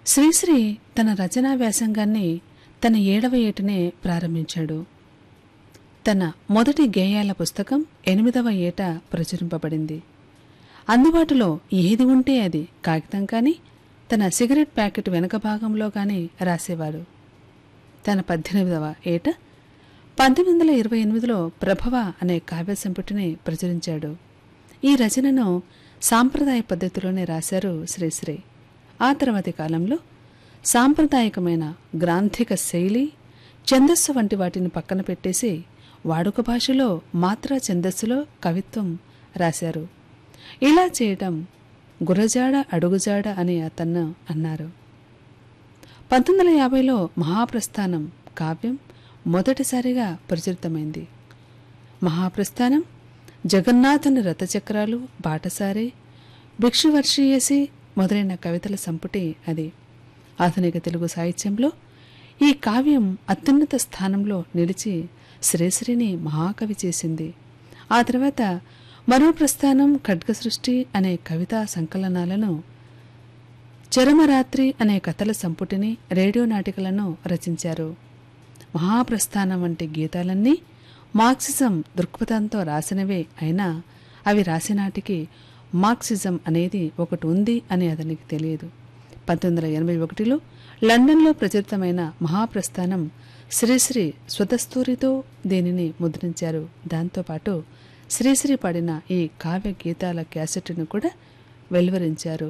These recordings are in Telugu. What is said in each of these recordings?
శ్రీశ్రీ తన రచనా వ్యాసంగాన్ని తన ఏడవ ఏటనే ప్రారంభించాడు తన మొదటి గేయాల పుస్తకం ఎనిమిదవ ఏట ప్రచురింపబడింది అందుబాటులో ఏది ఉంటే అది కాగితం కానీ తన సిగరెట్ ప్యాకెట్ వెనక భాగంలో కానీ రాసేవాడు తన పద్దెనిమిదవ ఏట పంతొమ్మిది వందల ఇరవై ఎనిమిదిలో ప్రభవ అనే కావ్య సంపుటిని ప్రచురించాడు ఈ రచనను సాంప్రదాయ పద్ధతిలోనే రాశారు శ్రీశ్రీ ఆ తర్వాతి కాలంలో సాంప్రదాయకమైన గ్రాంథిక శైలి ఛందస్సు వంటి వాటిని పక్కన పెట్టేసి వాడుక భాషలో మాత్రా ఛందస్సులో కవిత్వం రాశారు ఇలా చేయటం గురజాడ అడుగుజాడ అని అతను అన్నారు పంతొమ్మిది వందల యాభైలో మహాప్రస్థానం కావ్యం మొదటిసారిగా ప్రచురితమైంది మహాప్రస్థానం జగన్నాథుని రథచక్రాలు బాటసారి భిక్షువర్షియేసి మొదలైన కవితల సంపుటి అది ఆధునిక తెలుగు సాహిత్యంలో ఈ కావ్యం అత్యున్నత స్థానంలో నిలిచి శ్రీశ్రీని మహాకవి చేసింది ఆ తర్వాత మరో ప్రస్థానం ఖడ్గ సృష్టి అనే కవితా సంకలనాలను చరమరాత్రి అనే కథల సంపుటిని రేడియో నాటికలను రచించారు మహాప్రస్థానం వంటి గీతాలన్నీ మార్క్సిజం దృక్పథంతో రాసినవే అయినా అవి రాసినాటికి మార్క్సిజం అనేది ఒకటి ఉంది అని అతనికి తెలియదు పంతొమ్మిది వందల ఎనభై ఒకటిలో లండన్లో ప్రచురితమైన మహాప్రస్థానం శ్రీశ్రీ స్వతస్తూరితో దీనిని ముద్రించారు దాంతోపాటు శ్రీశ్రీ పాడిన ఈ కావ్య గీతాల క్యాసెట్ను కూడా వెలువరించారు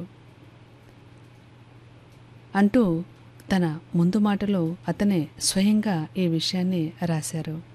అంటూ తన ముందు మాటలో అతనే స్వయంగా ఈ విషయాన్ని రాశారు